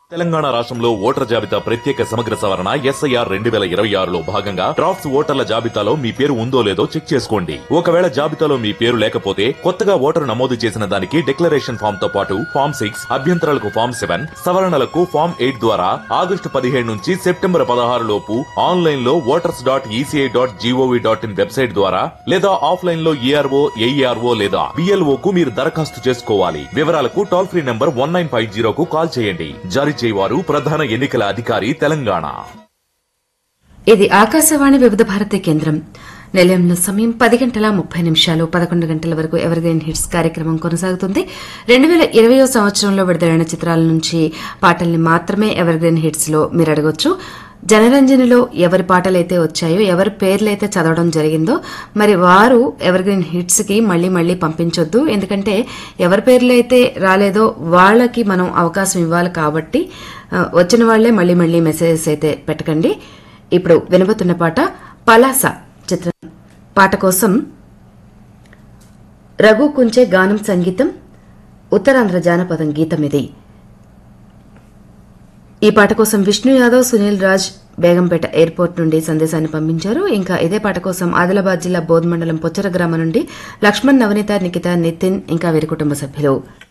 తెలంగాణ రాష్ట్రంలో ఓటర్ జాబితా ప్రత్యేక సమగ్ర సవరణ ఎస్ఐఆర్ రెండు వేల ఇరవై ఆరులో భాగంగా డ్రాఫ్ట్స్ ఓటర్ల జాబితాలో మీ పేరు ఉందో లేదో చెక్ చేసుకోండి ఒకవేళ జాబితాలో మీ పేరు లేకపోతే కొత్తగా ఓటరు నమోదు చేసిన దానికి డిక్లరేషన్ ఫామ్ తో పాటు ఫామ్ సిక్స్ అభ్యంతరాలకు ఫామ్ సెవెన్ సవరణలకు ఫామ్ ఎయిట్ ద్వారా ఆగస్టు పదిహేడు నుంచి సెప్టెంబర్ పదహారు లోపు ఆన్లైన్ లో voters dot ECI dot GOV dot in website ద్వారా లేదా ఆఫ్లైన్ లో ఏఆర్ఓ ఏఈఆర్ఓ లేదా బిఎల్ఓ కు మీరు దరఖాస్తు చేసుకోవాలి వివరాలకు toll free number one nine five జీరోకు కాల్ చేయండి జారీ చేయవారు ప్రధాన ఎన్నికల అధికారి తెలంగాణ ఇది ఆకాశవాణి వివిధ భారతి కేంద్రం నిలయంలో సమయం పది గంటల ముప్పై నిమిషాలు పదకొండు గంటల వరకు ఎవరిగ్రీన్ హిట్స్ కార్యక్రమం కొనసాగుతుంది రెండు వేల ఇరవయో సంవత్సరంలో విడుదలైన చిత్రాల నుంచి పాటల్ని మాత్రమే ఎవరిగ్రీన్ హిట్స్ లో మీరు అడగొచ్చు జనరంజనిలో ఎవరి పాటలైతే వచ్చాయో ఎవరి పేర్లైతే చదవడం జరిగిందో మరి వారు ఎవరిగ్రీన్ హిట్స్ కి మళ్లీ మళ్లీ పంపించొద్దు ఎందుకంటే ఎవరి పేర్లు అయితే రాలేదో వాళ్ళకి మనం అవకాశం ఇవ్వాలి కాబట్టి ఆ, వచ్చిన వాళ్లే మళ్లీ మళ్లీ మెసేజెస్ అయితే పెట్టకండి ఇప్పుడు వినబోతున్న పాట పలాస చిత్రం పాట కోసం రఘు కుంచే గానం సంగీతం ఉత్తరాంధ్ర జానపదం గీతం ఇది ఈ పాట కోసం విష్ణు యాదవ్ సునీల్ రాజ్ బేగంపేట ఎయిర్పోర్ట్ నుండి సందేశాన్ని పంపించారు ఇంకా ఇదే పాట కోసం ఆదిలాబాద్ జిల్లా బోధ్ మండలం పొచ్చర గ్రామం నుండి లక్ష్మణ్ నవనీత నిఖిత నితిన్ ఇంకా వీరి కుటుంబ సభ్యులు